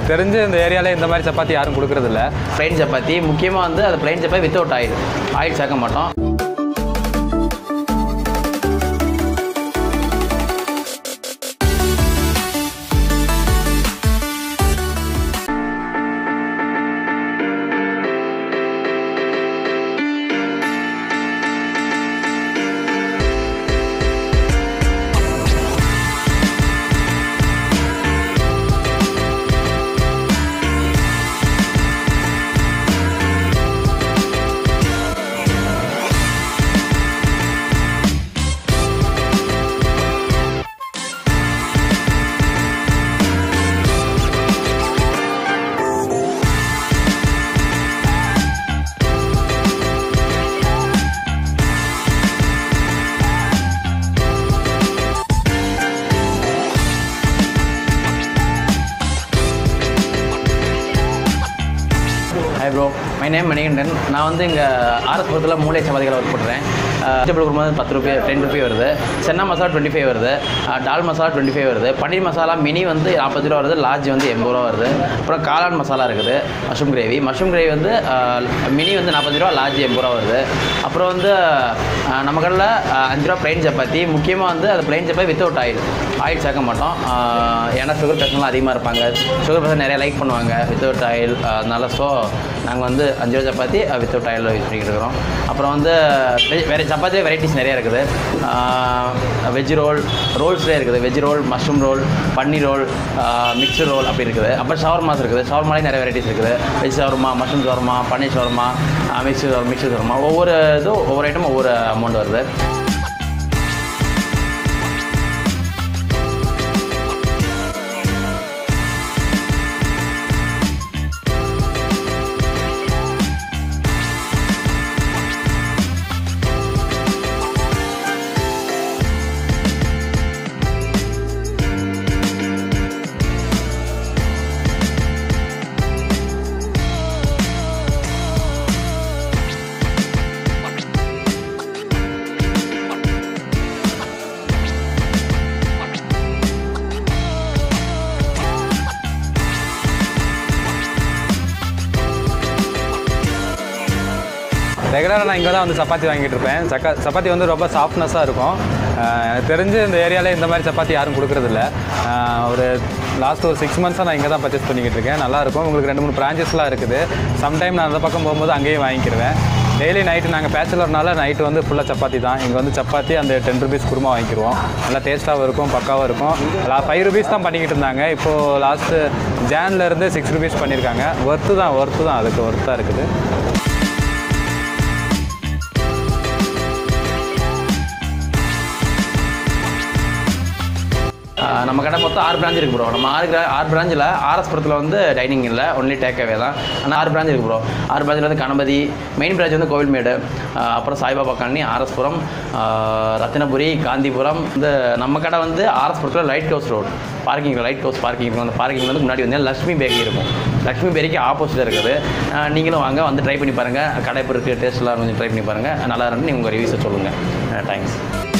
தெரிஞ்சு இந்த ஏரியாவில் இந்த மாதிரி சப்பாத்தி யாரும் கொடுக்குறதில்ல பிளைன் சப்பாத்தி முக்கியமாக வந்து அது plain chapati without oil oil சேர்க்க மாட்டோம் hi bro my name Manikandan நான் வந்து இங்கே ஆர்எஸ்புரத்தில் மூளை சப்பாத்திகளை ஒர்க் பண்ணுறேன் வெஜிடபிள் குருமா வந்து பத்து ருபி டென் ருபி வருது சென்னா மசாலா டுவெண்ட்டி ஃபைவ் வருது அஹ், டால் மசாலா டுவெண்ட்டி ஃபைவ் வருது பன்னீர் மசாலா மினி வந்து நாற்பது ரூபா வருது லார்ஜ் வந்து எண்பது ரூபா வருது அப்புறம் காளான் மசாலா இருக்குது மஷ்ரூம் கிரேவி மஷ்ரூம் கிரேவி வந்து அஹ், மினி வந்து நாற்பது ரூபா லார்ஜ் எண்பது ரூபா வருது அப்புறம் வந்து அஹ், நம்ம கடையில் அஹ், அஞ்சு ரூபா பிளைன் சப்பாத்தி முக்கியமாக வந்து அது plain chapati without oil oil சேர்க்க மாட்டோம் அஹ், ஏன்னா சுகர் பேஷண்ட்லாம் அதிகமாக இருப்பாங்க சுகர் பேஷண்ட் நிறைய லைக் பண்ணுவாங்க வித்தவுட் ஆயில் அதனால ஸோ நாங்கள் வந்து அஞ்சு ரூபா சப்பாத்தி வித்தவுட் ஆயில் யூஸ் பண்ணிக்கிட்டு இருக்கிறோம் அப்புறம் வந்து வெ- வேறு சப்பாத்தி வெரைட்டிஸ் நிறைய இருக்குது வெஜ் ரோல் ரோல்ஸ்லேயே இருக்குது veg roll mushroom roll paneer roll mixed roll அப்படி இருக்குது அப்புறம் ஷவர்மாஸ் இருக்குது ஷவர்மாலே நிறைய வெரைட்டிஸ் இருக்குது veg shawarma mushroom shawarma paneer shawarma mixed mixed shawarma ஒவ்வொரு இதுவும் ஒவ்வொரு ஐட்டம் ஒவ்வொரு அமௌண்ட் வருது ரெகுலராக நான் இங்கே தான் வந்து சப்பாத்தி வாங்கிட்டு இருப்பேன் சக்கா சப்பாத்தி வந்து ரொம்ப சாஃப்ட்னஸாக இருக்கும் ஆஹ் எனக்கு தெரிஞ்சு இந்த ஏரியாவில் இந்த மாதிரி சப்பாத்தி யாரும் கொடுக்குறதில்ல ஆஹ் ஒரு லாஸ்ட் ஒரு சிக்ஸ் மந்த்ஸாக நான் இங்கே தான் பர்ச்சேஸ் பண்ணிக்கிட்டு இருக்கேன் நல்லாயிருக்கும் உங்களுக்கு ரெண்டு மூணு பிரான்ச்சஸ்லாம் இருக்குது சம்டைம் நான் அந்த பக்கம் போகும்போது அங்கேயும் வாங்கிக்கிடுவேன் டெய்லி நைட்டு நாங்கள் பேச்சுலர்னால நைட்டு வந்து ஃபுல்லாக சப்பாத்தி தான் இங்கே வந்து சப்பாத்தி அந்த டென் ருபீஸ் குருமா வாங்கிக்கிடுவோம் நல்லா டேஸ்ட்டாகவும் இருக்கும் பக்காவாக இருக்கும் லா ஃபைவ் ருபீஸ் தான் பண்ணிக்கிட்டு இருந்தாங்க இப்போது லாஸ்ட்டு ஜான்லேருந்து சிக்ஸ் ருபீஸ் பண்ணியிருக்காங்க ஒர்த்து தான் ஒர்த்து தான் அதுக்கு ஒர்த்தாக இருக்குது ஆஹ் நம்ம கடை மொத்தம் ஆறு பிரான்ச் இருக்கு ப்ரோ நம்ம ஆறு gra- ஆறு பிராஞ்சில் ஆர்எஸ்புரத்தில் வந்து டைனிங் இல்லை ஒன்லி டேக் அவே தான் ஆனால் ஆறு பிரான்ச் இருக்கு ப்ரோ ஆறு பிராஞ்சில் வந்து கணபதி மெயின் பிரான்ச் வந்து கோவில்மேடு ஆஹ் அப்புறம் சாய்பாபா காலனி ஆர்எஸ்புரம் ஆஹ் ரத்தினபுரி காந்திபுரம் இந்த நம்ம கடை வந்து ஆர்எஸ்புரத்தில் lighthouse road parking lighthouse parking இருக்கும் அந்த பார்க்கிங் வந்து முன்னாடி வந்து லக்ஷ்மி பேக்கரி இருக்கும் லக்ஷ்மி பேக்கரிக்கு ஆப்போசிட்டில் இருக்குது ஆஹ் நீங்களும் வாங்க வந்து ட்ரை பண்ணி பாருங்கள் கடை இப்போ இருக்குது டேஸ்ட்லாம் கொஞ்சம் ட்ரை பண்ணி பாருங்கள் நல்லா இருந்து நீங்கள் உங்கள் ரிவ்யூஸை சொல்லுங்கள் தேங்க்ஸ்